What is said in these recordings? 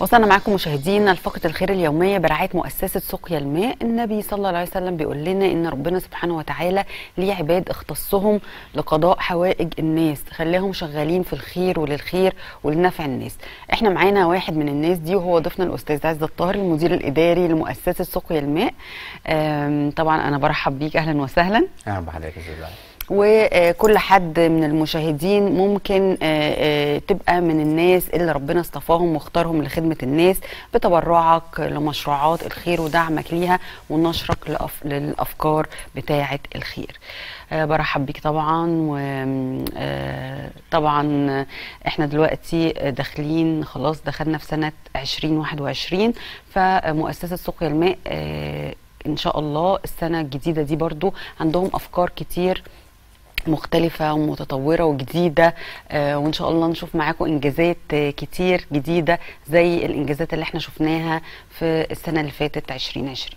وصلنا معاكم مشاهدينا لفقره الخير اليوميه برعايه مؤسسه سقيا الماء النبي صلى الله عليه وسلم بيقول لنا ان ربنا سبحانه وتعالى ليه عباد اختصهم لقضاء حوائج الناس خلاهم شغالين في الخير وللخير ولنفع الناس احنا معانا واحد من الناس دي وهو ضيفنا الاستاذ عز الطاهر المدير الاداري لمؤسسه سقيا الماء آم، طبعا انا برحب بيك اهلا وسهلا اهلا بحضرتك يا استاذ علي. وكل حد من المشاهدين ممكن آه، آه، تبقى من الناس اللي ربنا اصطفاهم واختارهم لخدمة الناس بتبرعك لمشروعات الخير ودعمك ليها ونشرك لأف- للأفكار بتاعة الخير آه، برحب بيك طبعا وطبعا احنا دلوقتي داخلين خلاص دخلنا في سنة 2021 فمؤسسة سقيا الماء آه، ان شاء الله السنة الجديدة دي برضو عندهم افكار كتير مختلفة ومتطورة وجديدة آه وإن شاء الله نشوف معاكم إنجازات آه كتير جديدة زي الإنجازات اللي احنا شفناها في السنة اللي فاتت 2020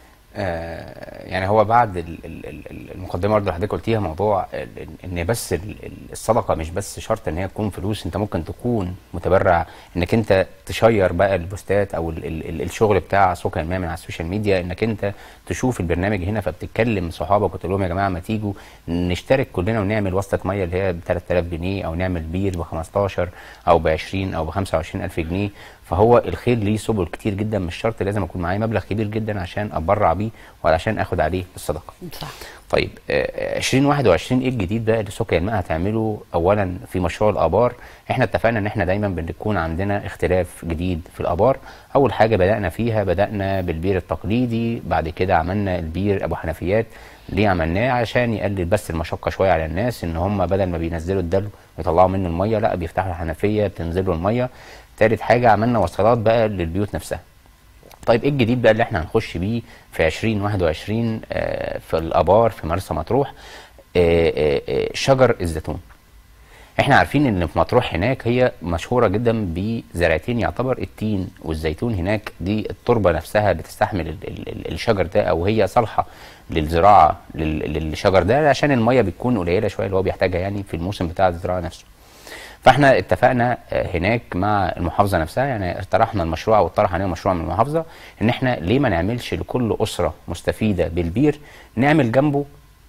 آه يعني هو بعد ال- ال- ال- المقدمه برضه اللي حضرتك قلتيها موضوع ال- ال- ان بس ال- ال- الصدقه مش بس شرط ان هي تكون فلوس انت ممكن تكون متبرع انك انت تشير بقى البوستات او ال- ال- ال- الشغل بتاع سوق الماء من على السوشيال ميديا انك انت تشوف البرنامج هنا فبتتكلم صحابك وتقول لهم يا جماعه ما تيجوا نشترك كلنا ونعمل وصله ميه اللي هي ب 3000 جنيه او نعمل بير ب 15 او ب 20 او ب 25 الف جنيه فهو الخير ليه سبل كتير جدا مش شرط لازم اكون معايا مبلغ كبير جدا عشان اتبرع بيه وعشان اخد عليه الصدقه صح طيب آه، 2021 ايه الجديد بقى اللي سوق الماء هتعمله اولا في مشروع الابار احنا اتفقنا ان احنا دايما بنكون عندنا اختلاف جديد في الابار اول حاجه بدانا فيها بدانا بالبير التقليدي بعد كده عملنا البير ابو حنفيات ليه عملناه عشان يقلل بس المشقه شويه على الناس ان هم بدل ما بينزلوا الدلو ويطلعوا منه الميه لا بيفتحوا الحنفيه بتنزل له الميه تالت حاجه عملنا وصلات بقى للبيوت نفسها طيب ايه الجديد بقى اللي احنا هنخش بيه في 2021 آه، في الابار في مرسى مطروح آه، آه، آه، شجر الزيتون احنا عارفين ان في مطروح هناك هي مشهوره جدا بزراعتين يعتبر التين والزيتون هناك دي التربه نفسها بتستحمل ال- ال- ال- الشجر ده او هي صالحه للزراعه لل- للشجر ده عشان الميه بتكون قليله شويه اللي هو بيحتاجها يعني في الموسم بتاع الزراعه نفسه فاحنا اتفقنا آه، هناك مع المحافظه نفسها يعني اقترحنا المشروع او اقترح علينا مشروع من المحافظه ان احنا ليه ما نعملش لكل اسره مستفيده بالبير نعمل جنبه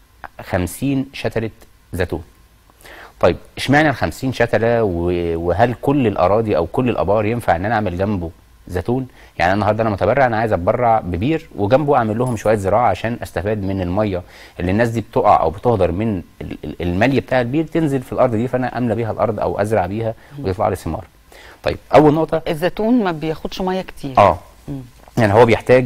50 شتله زيتون طيب اشمعنى ال 50 شتله و- وهل كل الاراضي او كل الابار ينفع ان انا اعمل جنبه زيتون يعني أنا النهارده انا متبرع انا عايز اتبرع ببير وجنبه اعمل لهم شويه زراعه عشان استفاد من الميه اللي الناس دي بتقع او بتهدر من ال- ال- الملي بتاع البير تنزل في الارض دي فانا املى بيها الارض او ازرع بيها ويطلع لي ثمار طيب اول نقطه الزيتون ما بياخدش مية كتير اه يعني هو بيحتاج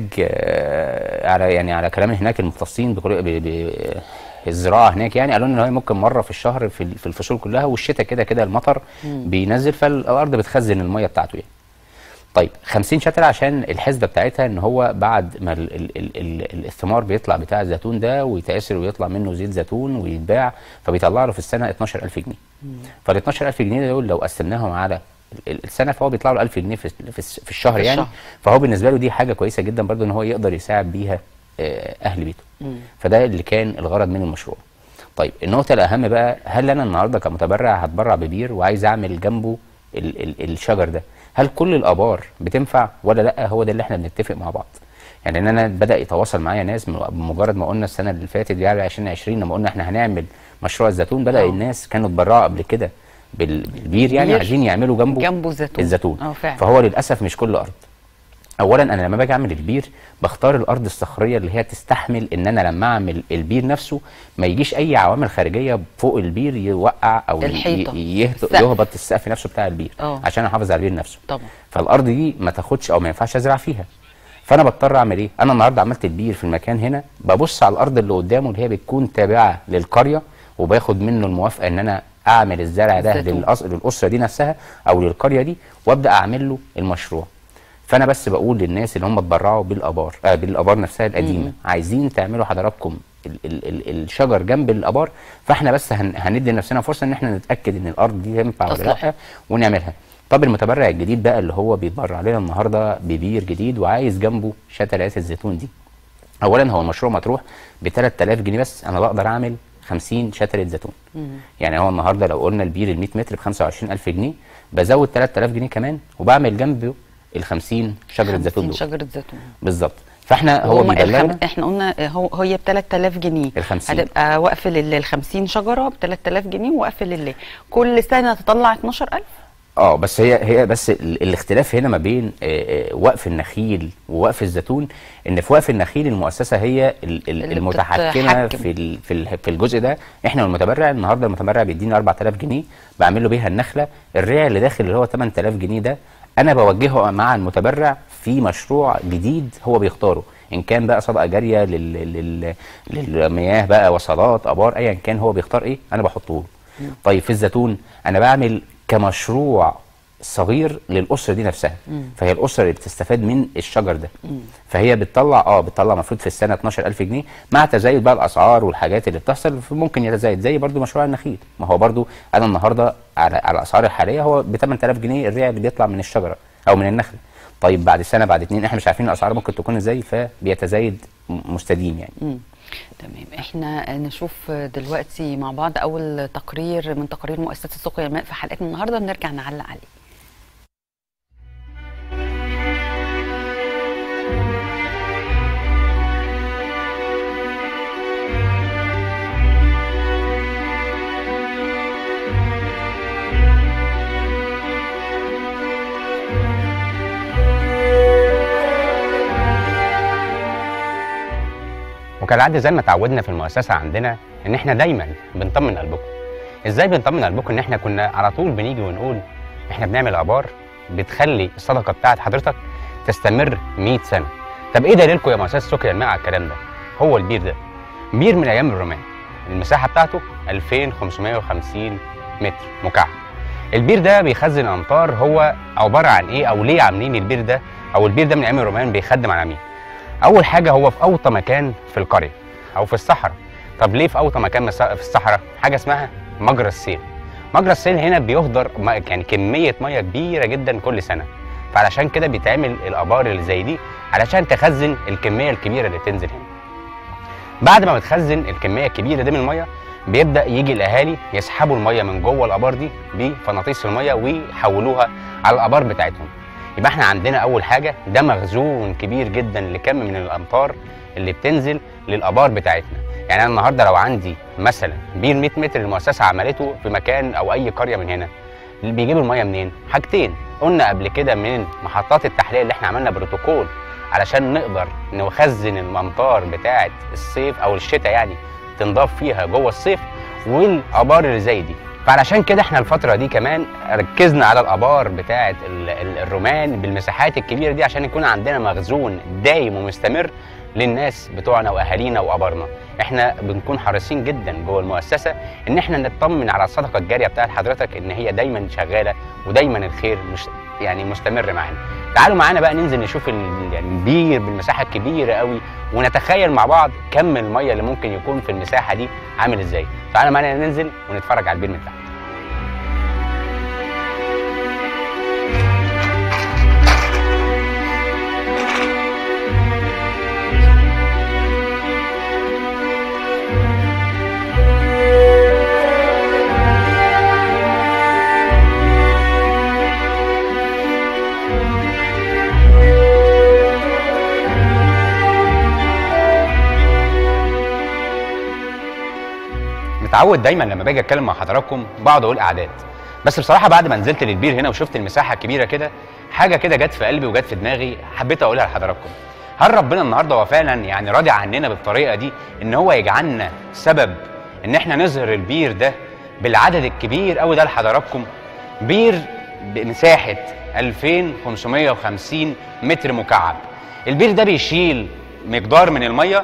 آه، على يعني على كلام هناك المختصين بكل- ب- ب- الزراعه هناك يعني قالوا ان هو ممكن مره في الشهر في ال- في الفصول كلها والشتاء كده كده المطر بينزل فالارض بتخزن الميه بتاعته يعني. طيب 50 شتله عشان الحسبه بتاعتها ان هو بعد ما ال ال ال ال الثمار بيطلع بتاع الزيتون ده ويتعسر ويطلع منه زيت زيتون ويتباع فبيطلع له في السنه 12000 جنيه فال 12000 جنيه دول لو قسمناهم على ال- ال- السنه فهو بيطلع له 1000 جنيه في في, الس- في الشهر في يعني الشهر. فهو بالنسبه له دي حاجه كويسه جدا برضو ان هو يقدر يساعد بيها آه، اهل بيته فده اللي كان الغرض من المشروع طيب النقطه الاهم بقى هل انا النهارده كمتبرع هتبرع ببير وعايز اعمل جنبه ال ال الشجر ده هل كل الابار بتنفع ولا لا هو ده اللي احنا بنتفق مع بعض يعني ان انا بدا يتواصل معايا ناس م- بمجرد ما قلنا السنه اللي فاتت يعني 2020 لما قلنا احنا هنعمل مشروع الزيتون بدا آه. الناس كانوا اتبرعوا قبل كده بال- بالبير يعني بير. عايزين يعملوا جنبه جنبه زيتون الزيتون اه فعلا فهو للاسف مش كل ارض اولا انا لما باجي اعمل البير بختار الارض الصخريه اللي هي تستحمل ان انا لما اعمل البير نفسه ما يجيش اي عوامل خارجيه فوق البير يوقع او ي- الحيطة، ي- يهت- السقف. يهبط السقف نفسه بتاع البير اه. عشان احافظ على البير نفسه طبعا فالارض دي ما تاخدش او ما ينفعش ازرع فيها فانا بضطر اعمل ايه انا النهارده عملت البير في المكان هنا ببص على الارض اللي قدامه اللي هي بتكون تابعه للقريه وباخد منه الموافقه ان انا اعمل الزرع ده الزيتون. للأس... للاسره دي نفسها او للقريه دي وابدا اعمل له المشروع فانا بس بقول للناس اللي هم اتبرعوا بالابار آه بالابار نفسها القديمه عايزين تعملوا حضراتكم ال ال ال الشجر جنب الابار فاحنا بس هن هندي لنفسنا فرصه ان احنا نتاكد ان الارض دي تنفع ولا تصلح. لا ونعملها طب المتبرع الجديد بقى اللي هو بيتبرع لنا النهارده ببير جديد وعايز جنبه شتلات الزيتون دي اولا هو المشروع مطروح ب 3000 جنيه بس انا بقدر اعمل 50 شتله زيتون يعني هو النهارده لو قلنا البير ال 100 متر ب 25000 جنيه بزود 3000 جنيه كمان وبعمل جنبه ال 50 شجره زيتون 50 دول شجره زيتون بالظبط فاحنا هو وهم بيبلغنا الخم... احنا قلنا هو هي ب 3000 جنيه ال 50. هتبقى وقف لله ال 50 شجره ب 3000 جنيه ووقف لله كل سنه تطلع 12000 اه بس هي هي بس ال- الاختلاف هنا ما بين آه، آه، وقف النخيل ووقف الزيتون ان في وقف النخيل المؤسسه هي ال- ال- اللي المتحكمه بتتحكم. في ال- في ال- في الجزء ده احنا والمتبرع النهارده المتبرع بيديني 4000 جنيه بعمل له بيها النخله الريع اللي داخل اللي هو 8000 جنيه ده انا بوجهه مع المتبرع في مشروع جديد هو بيختاره ان كان بقى صدقه جاريه لل... لل... للمياه بقى وصلات ابار ايا كان هو بيختار ايه انا بحطه له طيب في الزيتون انا بعمل كمشروع صغير للاسره دي نفسها فهي الاسره اللي بتستفاد من الشجر ده فهي بتطلع اه بتطلع المفروض في السنه 12000 جنيه مع تزايد بقى الاسعار والحاجات اللي بتحصل ممكن يتزايد زي برضو مشروع النخيل ما هو برضو انا النهارده على, على الاسعار الحاليه هو ب 8000 جنيه الريع اللي بيطلع من الشجره او من النخل طيب بعد سنه بعد اتنين احنا مش عارفين الاسعار ممكن تكون ازاي فبيتزايد م- مستديم يعني مم. تمام احنا نشوف دلوقتي مع بعض اول تقرير من تقارير مؤسسه سقيا الماء في حلقتنا النهارده بنرجع نعلق عليه وكالعاده زي ما اتعودنا في المؤسسه عندنا ان احنا دايما بنطمن قلبكم ازاي بنطمن قلبكم ان احنا كنا على طول بنيجي ونقول احنا بنعمل ابار بتخلي الصدقه بتاعت حضرتك تستمر 100 سنه طب ايه دليلكم يا مؤسسه سكر الماء على الكلام ده هو البير ده بير من ايام الرومان المساحه بتاعته 2550 متر مكعب البير ده بيخزن امطار هو عباره عن ايه او ليه عاملين البير ده او البير ده من ايام الرومان بيخدم على مين اول حاجه هو في اوطى مكان في القريه او في الصحراء طب ليه في اوطى مكان مس- في الصحراء حاجه اسمها مجرى السيل مجرى السيل هنا بيهدر م- يعني كميه ميه كبيره جدا كل سنه فعلشان كده بيتعمل الابار اللي زي دي علشان تخزن الكميه الكبيره اللي تنزل هنا بعد ما بتخزن الكميه الكبيره دي من الميه بيبدا يجي الاهالي يسحبوا الميه من جوه الابار دي بفناطيس الميه ويحولوها على الابار بتاعتهم يبقى احنا عندنا اول حاجه ده مخزون كبير جدا لكم من الامطار اللي بتنزل للابار بتاعتنا يعني انا النهارده لو عندي مثلا بير 100 متر المؤسسه عملته في مكان او اي قريه من هنا اللي بيجيب الميه منين حاجتين قلنا قبل كده من محطات التحليه اللي احنا عملنا بروتوكول علشان نقدر نخزن الامطار بتاعه الصيف او الشتاء يعني تنضاف فيها جوه الصيف والابار اللي زي دي فعلشان كده احنا الفتره دي كمان ركزنا على الابار بتاعه ال- ال- الرومان بالمساحات الكبيره دي عشان يكون عندنا مخزون دايم ومستمر للناس بتوعنا واهالينا وابارنا احنا بنكون حريصين جدا جوه المؤسسه ان احنا نطمن على الصدقه الجاريه بتاعت حضرتك ان هي دايما شغاله ودايما الخير مش يعني مستمر معانا تعالوا معانا بقى ننزل نشوف ال- يعني البير بالمساحه الكبيره قوي ونتخيل مع بعض كم الميه اللي ممكن يكون في المساحه دي عامل ازاي تعالوا معانا ننزل ونتفرج على البير من تحت متعود دايما لما باجي اتكلم مع حضراتكم بقعد اقول اعداد بس بصراحه بعد ما نزلت للبير هنا وشفت المساحه الكبيره كده حاجه كده جت في قلبي وجت في دماغي حبيت اقولها لحضراتكم هل ربنا النهارده هو فعلا يعني راضي عننا بالطريقه دي ان هو يجعلنا سبب ان احنا نظهر البير ده بالعدد الكبير قوي ده لحضراتكم بير بمساحه 2550 متر مكعب البير ده بيشيل مقدار من الميه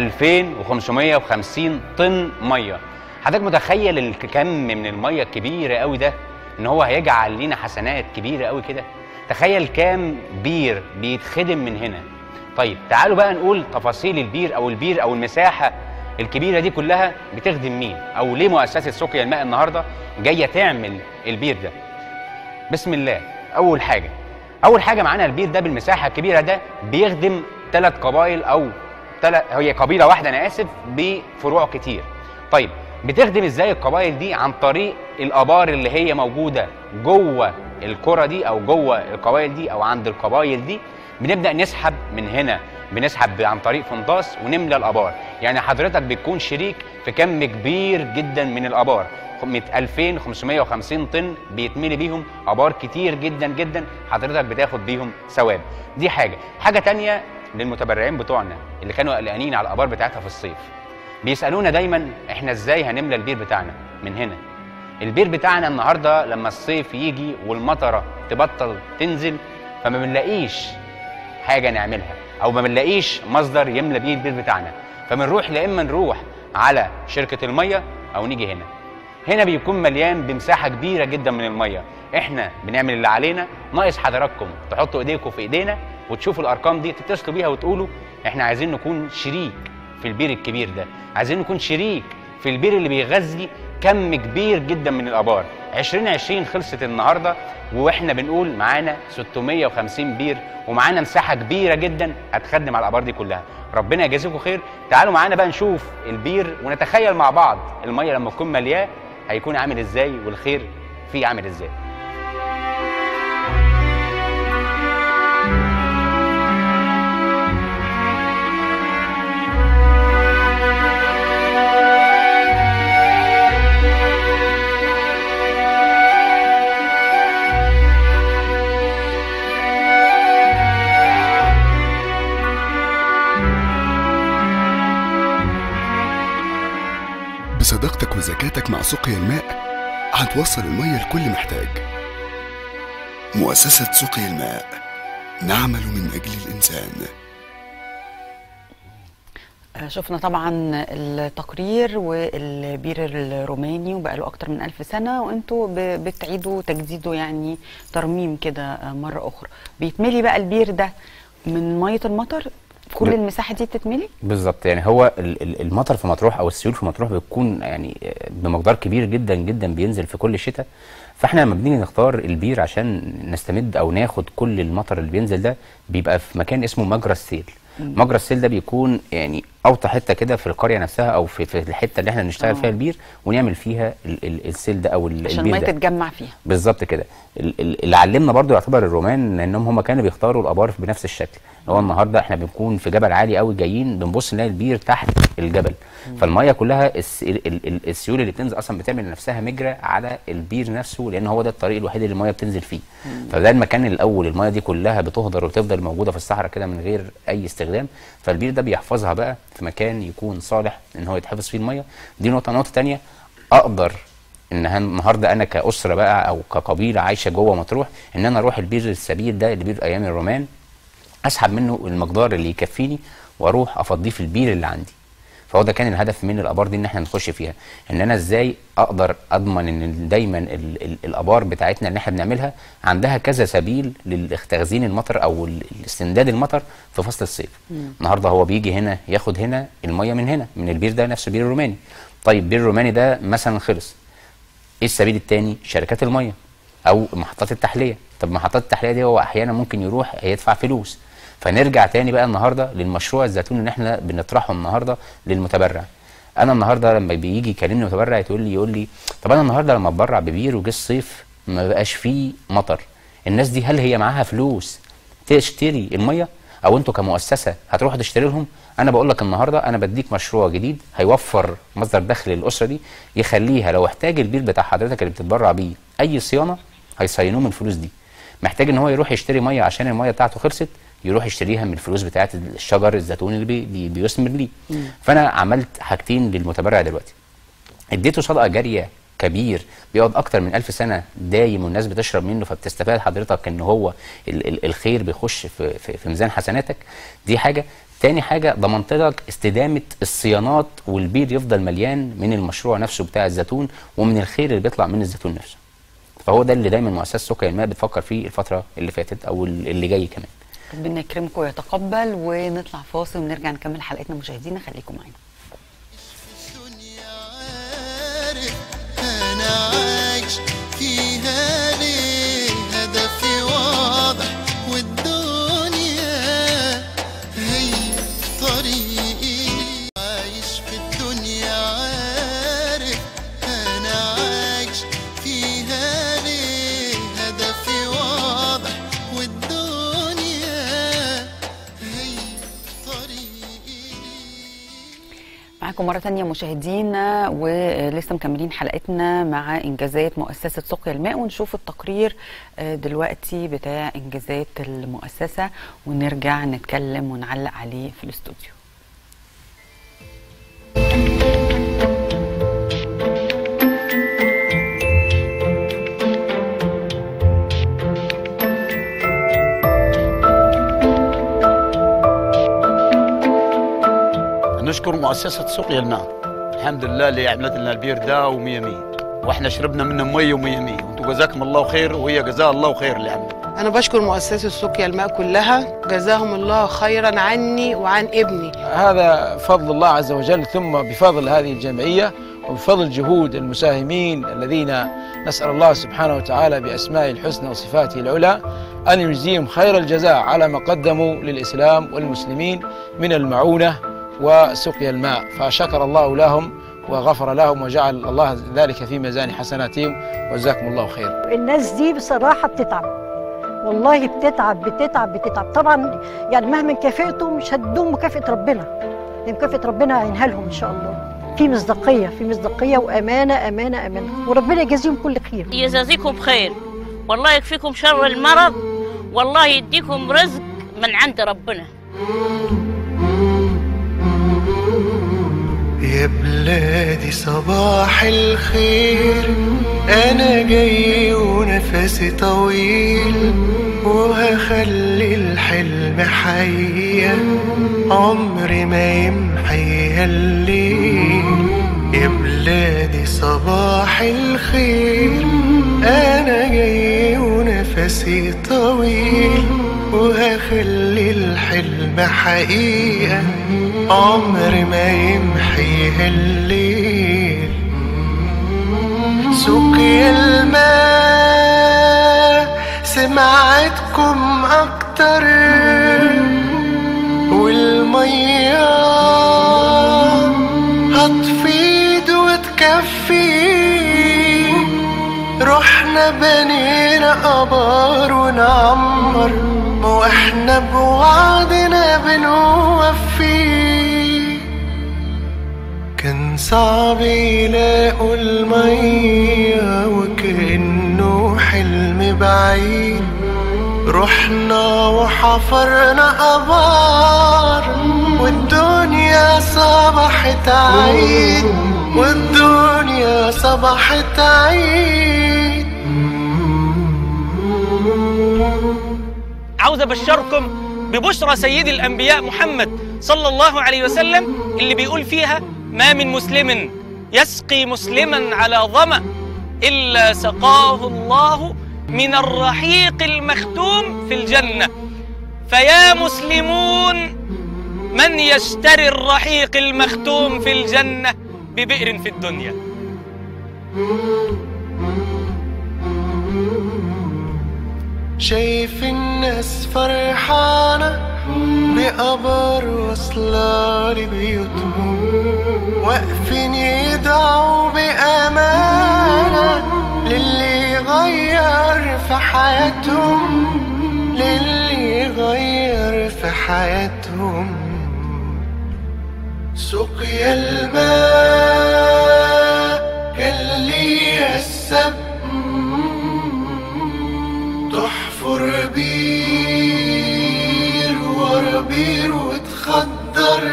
2550 طن ميه حضرتك متخيل الكم من الميه الكبيره قوي ده ان هو هيجعل لينا حسنات كبيره قوي كده تخيل كام بير بيتخدم من هنا طيب تعالوا بقى نقول تفاصيل البير او البير او المساحه الكبيره دي كلها بتخدم مين او ليه مؤسسه سقيا الماء النهارده جايه تعمل البير ده بسم الله اول حاجه اول حاجه معانا البير ده بالمساحه الكبيره ده بيخدم ثلاث قبائل او ثلاث هي قبيله واحده انا اسف بفروع كتير طيب بتخدم ازاي القبائل دي عن طريق الابار اللي هي موجوده جوه الكره دي او جوه القبائل دي او عند القبائل دي بنبدا نسحب من هنا بنسحب عن طريق فنداس ونملى الابار يعني حضرتك بتكون شريك في كم كبير جدا من الابار 2550 طن بيتملي بيهم ابار كتير جدا جدا حضرتك بتاخد بيهم ثواب دي حاجه حاجه تانية للمتبرعين بتوعنا اللي كانوا قلقانين على الابار بتاعتها في الصيف بيسالونا دايما احنا ازاي هنملى البير بتاعنا من هنا البير بتاعنا النهارده لما الصيف يجي والمطره تبطل تنزل فما بنلاقيش حاجه نعملها او ما بنلاقيش مصدر يملى بيه البير بتاعنا فبنروح لا اما نروح على شركه الميه او نيجي هنا هنا بيكون مليان بمساحه كبيره جدا من الميه احنا بنعمل اللي علينا ناقص حضراتكم تحطوا ايديكم في ايدينا وتشوفوا الارقام دي تتصلوا بيها وتقولوا احنا عايزين نكون شريك في البير الكبير ده عايزين نكون شريك في البير اللي بيغذي كم كبير جدا من الابار 2020 خلصت النهارده واحنا بنقول معانا 650 بير ومعانا مساحه كبيره جدا هتخدم على الابار دي كلها ربنا يجازيكم خير تعالوا معانا بقى نشوف البير ونتخيل مع بعض الميه لما تكون ملياه هيكون عامل ازاي والخير فيه عامل ازاي بصداقتك وذكاتك مع سقيا الماء هتوصل المية لكل محتاج مؤسسة سقيا الماء نعمل من أجل الإنسان آه، شفنا طبعا التقرير والبير الروماني وبقاله اكتر من ألف سنة وانتوا ب- بتعيدوا تجديده يعني ترميم كده آه، مرة اخرى بيتملي بقى البير ده من مية المطر كل ب- المساحة دي بتتملي بالظبط يعني هو ال- ال- المطر في مطروح او السيول في مطروح بتكون يعني آه، بمقدار كبير جدا جدا بينزل في كل شتاء فاحنا لما بنيجي نختار البير عشان نستمد او ناخد كل المطر اللي بينزل ده بيبقى في مكان اسمه مجرى السيل مجرى السيل ده بيكون يعني اوطى حته كده في القريه نفسها او في, في الحته اللي احنا نشتغل آه. فيها البير ونعمل فيها ال- ال- السيل ده او ال- عشان البير المية ده تتجمع فيها بالظبط كده ال- ال- اللي علمنا برضو يعتبر الرومان لانهم هم كانوا بيختاروا الابار بنفس الشكل هو النهارده احنا بنكون في جبل عالي قوي جايين بنبص نلاقي البير تحت الجبل فالميه كلها الس- ال- ال- ال- السيول اللي بتنزل اصلا بتعمل لنفسها مجرى على البير نفسه لان هو ده الطريق الوحيد اللي الميه بتنزل فيه فده المكان الاول الميه دي كلها بتهدر وتفضل موجوده في الصحراء كده من غير اي استخدام فالبير ده بيحفظها بقى في مكان يكون صالح ان هو يتحفظ فيه الميه دي نقطه نقطه تانية اقدر ان هن- النهارده انا كاسره بقى او كقبيله عايشه جوه مطروح ان انا اروح البير السبيل ده اللي بير ايام الرومان اسحب منه المقدار اللي يكفيني واروح افضيه في البير اللي عندي فهو ده كان الهدف من الابار دي ان احنا نخش فيها ان انا ازاي اقدر اضمن ان دايما ال ال الابار بتاعتنا اللي احنا بنعملها عندها كذا سبيل لتخزين المطر او ال- استنداد المطر في فصل الصيف النهارده هو بيجي هنا ياخد هنا الميه من هنا من البير ده نفس البير الروماني طيب البير الروماني ده مثلا خلص ايه السبيل الثاني شركات الميه او محطات التحليه طب محطات التحليه دي هو احيانا ممكن يروح يدفع فلوس فنرجع تاني بقى النهارده للمشروع الزيتون اللي احنا بنطرحه النهارده للمتبرع انا النهارده لما بيجي يكلمني متبرع يقول لي يقول لي طب انا النهارده لما اتبرع ببير وجه الصيف ما بقاش فيه مطر الناس دي هل هي معاها فلوس تشتري الميه او انتوا كمؤسسه هتروحوا تشتري لهم انا بقول لك النهارده انا بديك مشروع جديد هيوفر مصدر دخل للاسره دي يخليها لو احتاج البير بتاع حضرتك اللي بتتبرع بيه اي صيانه هيصينوه من الفلوس دي محتاج ان هو يروح يشتري ميه عشان الميه بتاعته خلصت يروح يشتريها من الفلوس بتاعه الشجر الزيتون اللي بي بي بيثمر ليه فانا عملت حاجتين للمتبرع دلوقتي اديته صدقه جاريه كبير بيقعد اكتر من ألف سنه دايم والناس بتشرب منه فبتستفاد حضرتك ان هو ال ال الخير بيخش في, في, في ميزان حسناتك دي حاجه تاني حاجه ضمنت لك استدامه الصيانات والبير يفضل مليان من المشروع نفسه بتاع الزيتون ومن الخير اللي بيطلع من الزيتون نفسه فهو ده اللي دايما مؤسسه سكر الماء بتفكر فيه الفتره اللي فاتت او اللي جاي كمان ربنا يكرمكم ويتقبل ونطلع فاصل ونرجع نكمل حلقتنا مشاهدينا خليكم معانا الدنيا عارف انا عايش فيها ليه هدفي واضح والدنيا هي طريقي عايش في الدنيا عارف انا عايش فيها ليه هدفي معاكم مرة تانية مشاهدينا ولسه مكملين حلقتنا مع إنجازات مؤسسة سقيا الماء ونشوف التقرير آه، دلوقتي بتاع إنجازات المؤسسة ونرجع نتكلم ونعلق عليه في الاستوديو نشكر مؤسسة سقيا الماء الحمد لله اللي عملت لنا البير ده ومية مية واحنا شربنا منه مية ومية مية وانتم جزاكم الله خير وهي جزاها الله خير اللي عملت أنا بشكر مؤسسة سقيا الماء كلها جزاهم الله خيرا عني وعن ابني هذا فضل الله عز وجل ثم بفضل هذه الجمعية وبفضل جهود المساهمين الذين نسأل الله سبحانه وتعالى بأسمائه الحسنى وصفاته العلى أن يجزيهم خير الجزاء على ما قدموا للإسلام والمسلمين من المعونة وسقيا الماء فشكر الله لهم وغفر لهم وجعل الله ذلك في ميزان حسناتهم وجزاكم الله خير الناس دي بصراحة بتتعب والله بتتعب بتتعب بتتعب طبعا يعني مهما كافئته مش هتدوم مكافأة ربنا دي مكافأة ربنا هينها لهم إن شاء الله في مصداقية في مصداقية وأمانة أمانة أمانة وربنا يجازيهم كل خير يجازيكم بخير والله يكفيكم شر المرض والله يديكم رزق من عند ربنا يا بلادي صباح الخير انا جاي ونفسي طويل وهخلي الحلم حقيقة عمري ما يمحي الليل يا بلادي صباح الخير انا جاي ونفسي طويل وهخلي الحلم حقيقة عمر ما يمحيها الليل سقيا الماء سمعتكم أكتر والمية هتفيد وتكفي رحنا بنينا آبار ونعمر واحنا بوعدنا بنوفي كان صعب يلاقوا المية وكأنه حلم بعيد رحنا وحفرنا أبار والدنيا صبحت عيد والدنيا صبحت عيد عاوز ابشركم ببشرى سيد الانبياء محمد صلى الله عليه وسلم اللي بيقول فيها ما من مسلم يسقي مسلما على ظما الا سقاه الله من الرحيق المختوم في الجنه فيا مسلمون من يشتري الرحيق المختوم في الجنه ببئر في الدنيا شايف الناس فرحانة بقبر واصلة لبيوتهم واقفين يدعوا بأمانة للي يغير في حياتهم للي يغير في حياتهم سقيا الماء كان ليها السبب تحفر بير ورا بير وتخدر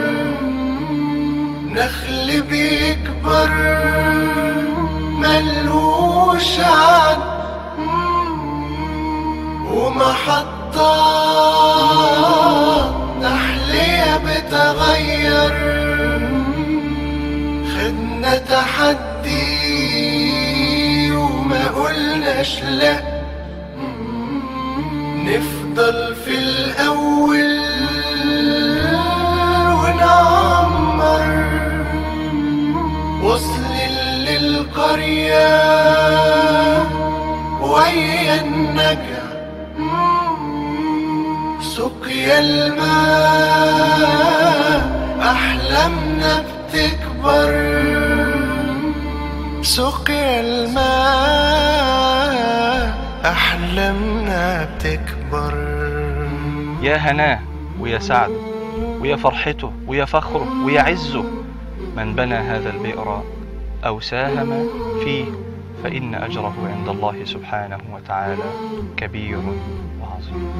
نخل بيكبر ملهوش عد ومحطات تحلية بتغير خدنا تحدي وما قلناش لأ نفضل في الأول ونعمر وصل للقرية ويا النجا سقيا الماء أحلامنا بتكبر سقيا الماء أحلامنا بتكبر يا هناه ويا سعده ويا فرحته ويا فخره ويا عزه من بنى هذا البئر أو ساهم فيه فإن أجره عند الله سبحانه وتعالى كبير وعظيم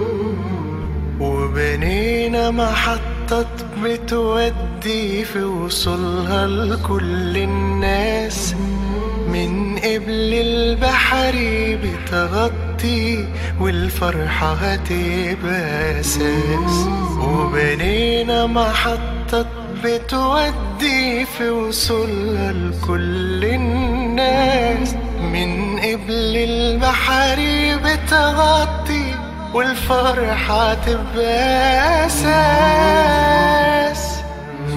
وبنينا محطة بتودي في وصولها لكل الناس من قبل البحر بتغطي والفرحة هتبقى أساس وبنينا محطة بتودي في وصولها لكل الناس من قبل البحر بتغطي والفرحة تبقى أساس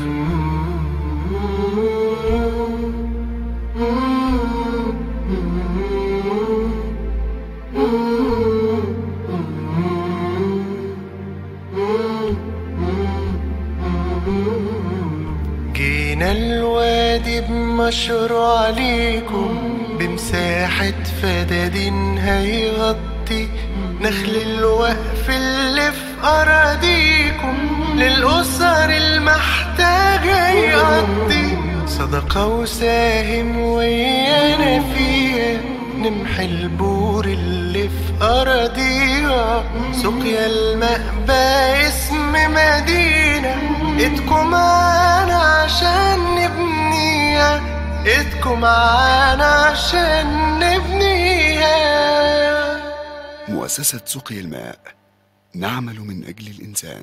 جينا الوادي بمشروع ليكم بمساحة فدادين هيغطي نخل الوقف اللي في أراضيكم للأسر المحتاجة يقضي صدقة وساهم ويانا فيها نمحي البور اللي في أراضيها سقيا الماء بقى اسم مدينة ايدكم معانا عشان نبنيها ايدكم معانا عشان نبنيها مؤسسة سقي الماء نعمل من أجل الإنسان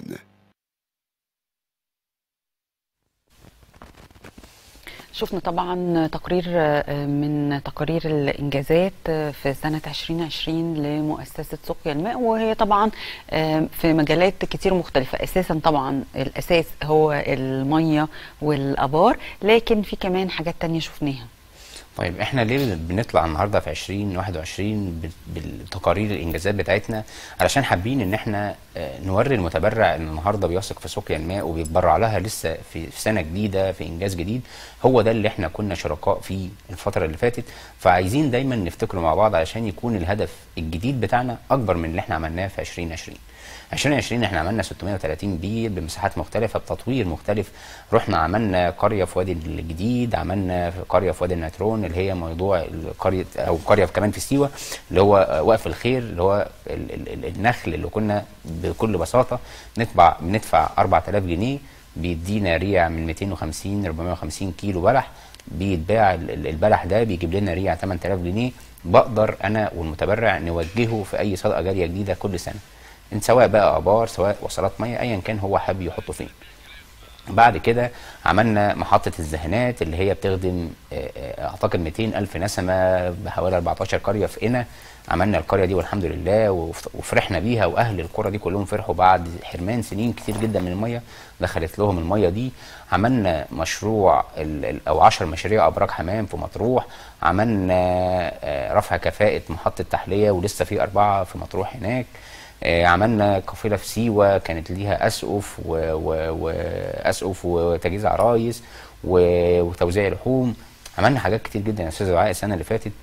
شفنا طبعا تقرير آه، من تقارير الانجازات آه، في سنه 2020 لمؤسسه سقيا الماء وهي طبعا آه، في مجالات كتير مختلفه اساسا طبعا الاساس هو الميه والابار لكن في كمان حاجات تانية شفناها طيب احنا ليه بنطلع النهارده في 2021 بال- بالتقارير الانجازات بتاعتنا علشان حابين ان احنا آه، نوري المتبرع ان النهارده بيثق في سقيا الماء وبيتبرع لها لسه في في سنه جديده في انجاز جديد هو ده اللي احنا كنا شركاء فيه الفتره اللي فاتت فعايزين دايما نفتكره مع بعض علشان يكون الهدف الجديد بتاعنا اكبر من اللي احنا عملناه في 2020 2020 احنا عملنا 630 بير بمساحات مختلفه بتطوير مختلف رحنا عملنا قريه في وادي الجديد عملنا في قريه في وادي الناترون اللي هي موضوع القريه او قريه كمان في سيوه اللي هو وقف الخير اللي هو ال- ال- ال- النخل اللي كنا بكل بساطه ندفع بندفع 4000 جنيه بيدينا ريع من 250 450 كيلو بلح بيتباع ال- ال- البلح ده بيجيب لنا ريع 8000 جنيه بقدر انا والمتبرع نوجهه في اي صدقه جاريه جديده كل سنه إن سواء بقى ابار سواء وصلات ميه ايا كان هو حابب يحطه فين بعد كده عملنا محطة الزهنات اللي هي بتخدم آه، آه، أعتقد 200 ألف نسمة بحوالي 14 قرية في قنا عملنا القرية دي والحمد لله وف- وفرحنا بيها وأهل القرى دي كلهم فرحوا بعد حرمان سنين كتير جدا من المية دخلت لهم المية دي عملنا مشروع ال- ال- أو 10 مشاريع أبراج حمام في مطروح عملنا آه، رفع كفاءة محطة تحلية ولسه في أربعة في مطروح هناك آه، عملنا قافله في سيوه كانت ليها اسقف و- و- واسقف وتجهيز عرايس و- وتوزيع لحوم عملنا حاجات كتير جدا يا استاذ دعاء السنه اللي فاتت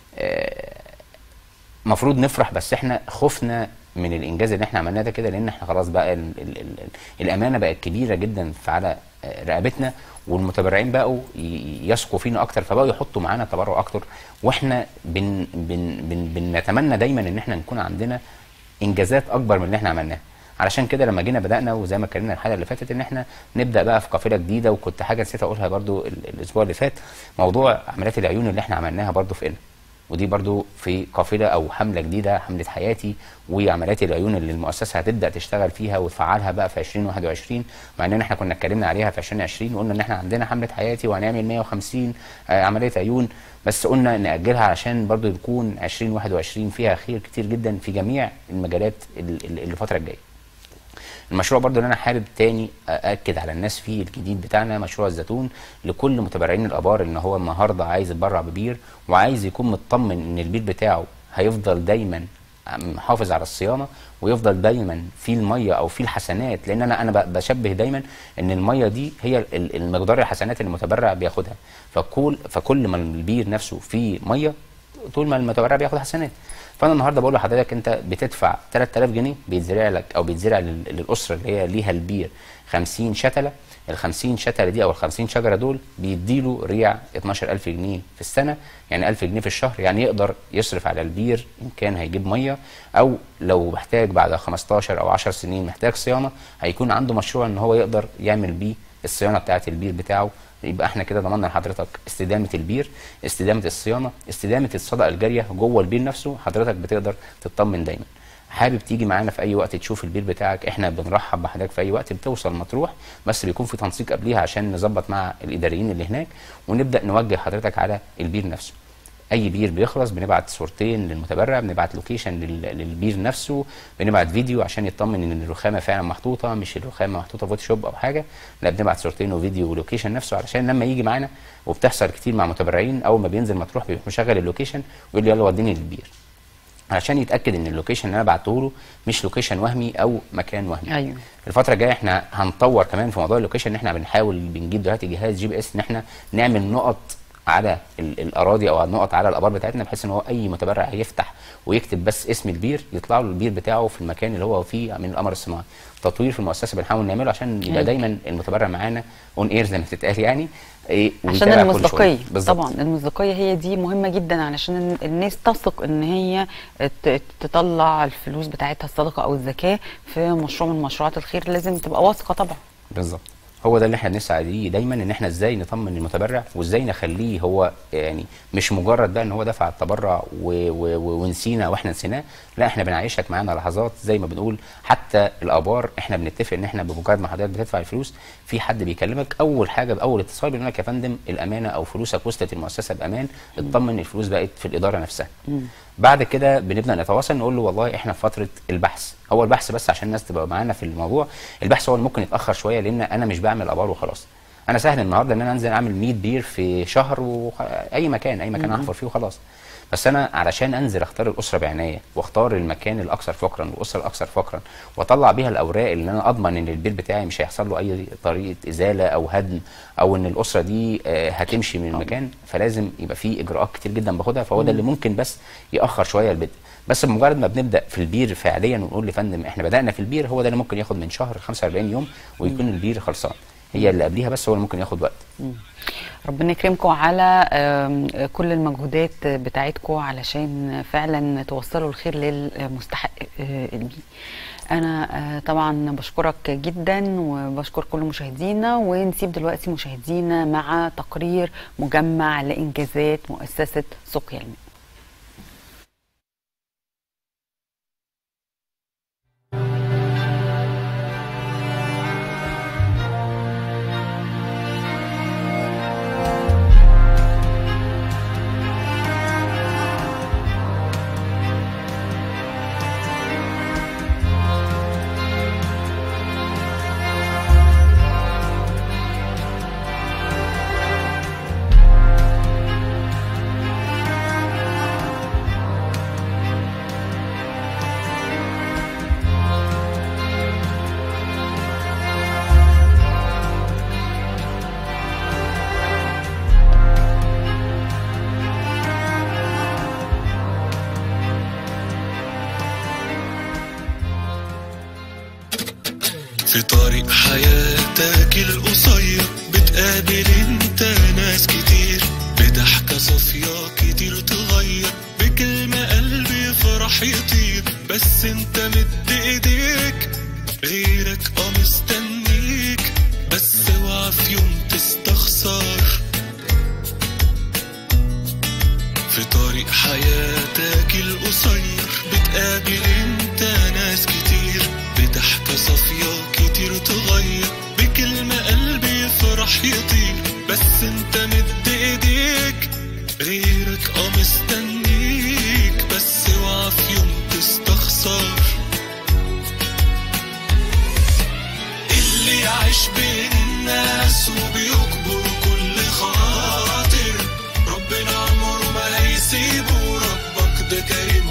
المفروض نفرح بس احنا خفنا من الانجاز اللي احنا عملناه ده كده لان احنا خلاص بقى ال ال ال الامانه بقت كبيره جدا في على آه، رقبتنا والمتبرعين بقوا ي- يثقوا فينا اكتر فبقوا يحطوا معانا تبرع اكتر واحنا بن بن بن بنتمنى دايما ان احنا نكون عندنا انجازات اكبر من اللي احنا عملناها علشان كده لما جينا بدانا وزي ما اتكلمنا الحلقه اللي فاتت ان احنا نبدا بقى في قافله جديده وكنت حاجه نسيت اقولها برضو ال- الاسبوع اللي فات موضوع عمليات العيون اللي احنا عملناها برضو في قنا ودي برضو في قافله او حمله جديده حمله حياتي وعمليات العيون اللي المؤسسه هتبدا تشتغل فيها وتفعلها بقى في 2021 مع ان احنا كنا اتكلمنا عليها في 2020 وقلنا ان احنا عندنا حمله حياتي وهنعمل 150 آه، عمليه عيون بس قلنا ناجلها علشان برضو يكون 2021 فيها خير كتير جدا في جميع المجالات ال- ال- الفتره الجايه المشروع برضو اللي انا حابب تاني ااكد على الناس فيه الجديد بتاعنا مشروع الزيتون لكل متبرعين الابار ان هو النهارده عايز يتبرع ببير وعايز يكون مطمن ان البير بتاعه هيفضل دايما محافظ على الصيانه ويفضل دايما في الميه او في الحسنات لان انا انا ب- بشبه دايما ان الميه دي هي ال- المقدار الحسنات اللي المتبرع بياخدها فكل فكل ما البير نفسه فيه ميه طول ما المتبرع بياخد حسنات فانا النهارده بقول لحضرتك انت بتدفع 3000 جنيه بيتزرع لك او بيتزرع لل- للاسره اللي هي ليها البير 50 شتله ال 50 شتله دي او ال 50 شجره دول بيديله ريع 12000 جنيه في السنه يعني 1000 جنيه في الشهر يعني يقدر يصرف على البير ان كان هيجيب ميه او لو محتاج بعد 15 او 10 سنين محتاج صيانه هيكون عنده مشروع ان هو يقدر يعمل بيه الصيانه بتاعه البير بتاعه يبقى احنا كده ضمننا لحضرتك استدامه البير استدامه الصيانه استدامه الصدقه الجاريه جوه البير نفسه حضرتك بتقدر تطمن دايما حابب تيجي معانا في اي وقت تشوف البير بتاعك احنا بنرحب بحضرتك في اي وقت بتوصل مطروح بس بيكون في تنسيق قبليها عشان نظبط مع الاداريين اللي هناك ونبدا نوجه حضرتك على البير نفسه اي بير بيخلص بنبعت صورتين للمتبرع بنبعت لوكيشن لل- للبير نفسه بنبعت فيديو عشان يطمن ان الرخامه فعلا محطوطه مش الرخامه محطوطه فوتوشوب او حاجه لا بنبعت صورتين وفيديو ولوكيشن نفسه علشان لما يجي معانا وبتحصل كتير مع متبرعين اول ما بينزل مطروح بيروح مشغل اللوكيشن ويقول لي يلا وديني للبير علشان يتاكد ان اللوكيشن اللي انا بعته له مش لوكيشن وهمي او مكان وهمي ايوه الفتره الجايه احنا هنطور كمان في موضوع اللوكيشن ان احنا بنحاول بنجيب دلوقتي جهاز جي بي اس ان احنا نعمل نقط على ال- الاراضي او نقط على الابار بتاعتنا بحيث ان هو اي متبرع هيفتح ويكتب بس اسم البير يطلع له البير بتاعه في المكان اللي هو فيه من القمر الصناعي تطوير في المؤسسه بنحاول نعمله عشان يبقى أيوة. دايما المتبرع معانا اون اير زي ما بتتقال يعني إيه عشان ويتابع كل المصداقيه شوية. بالظبط. طبعا المصداقيه هي دي مهمه جدا علشان ال- الناس تثق ان هي ت- تطلع الفلوس بتاعتها الصدقه او الزكاه في مشروع من مشروعات الخير لازم تبقى واثقه طبعا بالظبط هو ده اللي احنا بنسعى ليه دايما ان احنا ازاي نطمن المتبرع وازاي نخليه هو يعني مش مجرد بقى ان هو دفع التبرع و- و- و- ونسينا واحنا نسيناه لا احنا بنعيشك معانا لحظات زي ما بنقول حتى الابار احنا بنتفق ان احنا بمجرد ما حضرتك بتدفع الفلوس في حد بيكلمك اول حاجه باول اتصال بيقول لك يا فندم الامانه او فلوسك وصلت المؤسسه بامان اطمن الفلوس بقت في الاداره نفسها بعد كده بنبدا نتواصل نقول له والله احنا في فتره البحث هو البحث بس عشان الناس تبقى معانا في الموضوع البحث هو اللي ممكن يتاخر شويه لان انا مش بعمل ابار وخلاص انا سهل النهارده ان انا انزل اعمل 100 بير في شهر وخ... اي مكان اي مكان مم. احفر فيه وخلاص بس انا علشان انزل اختار الاسره بعنايه واختار المكان الاكثر فقرا والاسره الاكثر فقرا واطلع بيها الاوراق اللي انا اضمن ان البيت بتاعي مش هيحصل له اي طريقه ازاله او هدم او ان الاسره دي آه، هتمشي من المكان فلازم يبقى في اجراءات كتير جدا باخدها فهو ده اللي ممكن بس ياخر شويه البدء بس بمجرد ما بنبدا في البير فعليا ونقول لفندم احنا بدانا في البير هو ده اللي ممكن ياخد من شهر 45 يوم ويكون البير خلصان هي اللي قبليها بس هو اللي ممكن ياخد وقت ربنا يكرمكم على آم، كل المجهودات بتاعتكم علشان فعلا توصلوا الخير للمستحق آه، ليه انا آه، طبعا بشكرك جدا وبشكر كل مشاهدينا ونسيب دلوقتي مشاهدينا مع تقرير مجمع لانجازات مؤسسه سقيا الماء في طريق حياتك القصير بتقابل انت ناس كتير بضحكة صافية كتير تغير بكلمة قلبي فرح يطير بس انت مد ايديك غيرك اه مستنيك بس اوعى في يوم تستخسر في طريق حياتك القصير بتقابل انت ناس كتير بضحكة صافية كتير تغير بكلمة قلبي يفرح يطير بس انت مد ايديك غيرك اه مستنيك بس اوعى في يوم تستخسر اللي يعيش بين الناس وبيكبر كل خاطر ربنا عمره ما هيسيبه ربك ده كريم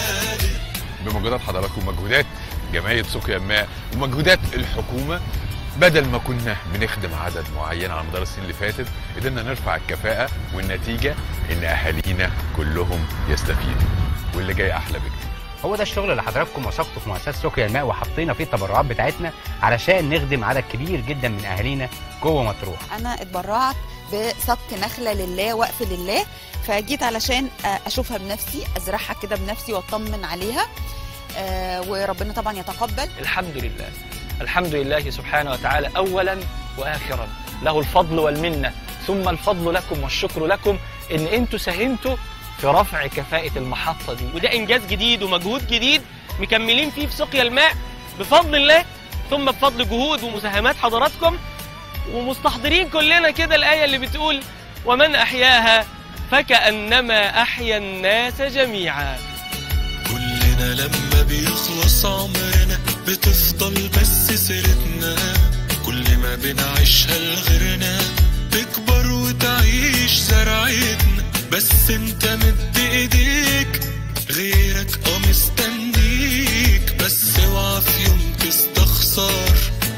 وقادر بمجهودات حضراتكم ومجهودات جمعيه سقيا الماء ومجهودات الحكومه بدل ما كنا بنخدم عدد معين على مدار السنين اللي فاتت قدرنا نرفع الكفاءة والنتيجة ان اهالينا كلهم يستفيدوا واللي جاي احلى بكتير هو ده الشغل اللي حضراتكم وثقتوا في مؤسسه سقيا الماء وحطينا فيه التبرعات بتاعتنا علشان نخدم عدد كبير جدا من اهالينا جوه مطروح انا اتبرعت بسق نخله لله وقف لله فجيت علشان اشوفها بنفسي ازرعها كده بنفسي واطمن عليها آه، وربنا طبعا يتقبل الحمد لله الحمد لله سبحانه وتعالى اولا واخرا له الفضل والمنه ثم الفضل لكم والشكر لكم ان انتوا ساهمتوا في رفع كفاءة المحطة دي وده إنجاز جديد ومجهود جديد مكملين فيه في سقيا الماء بفضل الله ثم بفضل جهود ومساهمات حضراتكم ومستحضرين كلنا كده الآية اللي بتقول ومن أحياها فكأنما أحيا الناس جميعا كلنا لما بيخلص عمرنا بتفضل بس سيرتنا كل ما بنعيشها لغيرنا تكبر وتعيش زرعتنا بس انت مد ايديك غيرك اه مستنيك بس اوعى في يوم تستخسر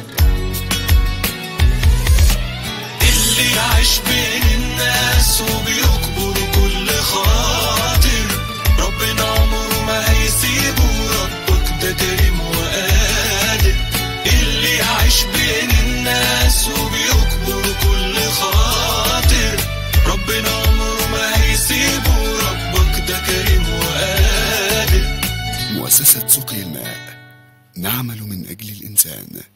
اللي عايش بين الناس وبيكبر كل خاطر ربنا عمره ما هيسيبه ربك ده كريم وقادر اللي عايش بين الناس وبيكبر كل خاطر ربنا عمره ما هيسيبه ربك ده كريم وقادر مؤسسة سقي الماء نعمل من أجل الإنسان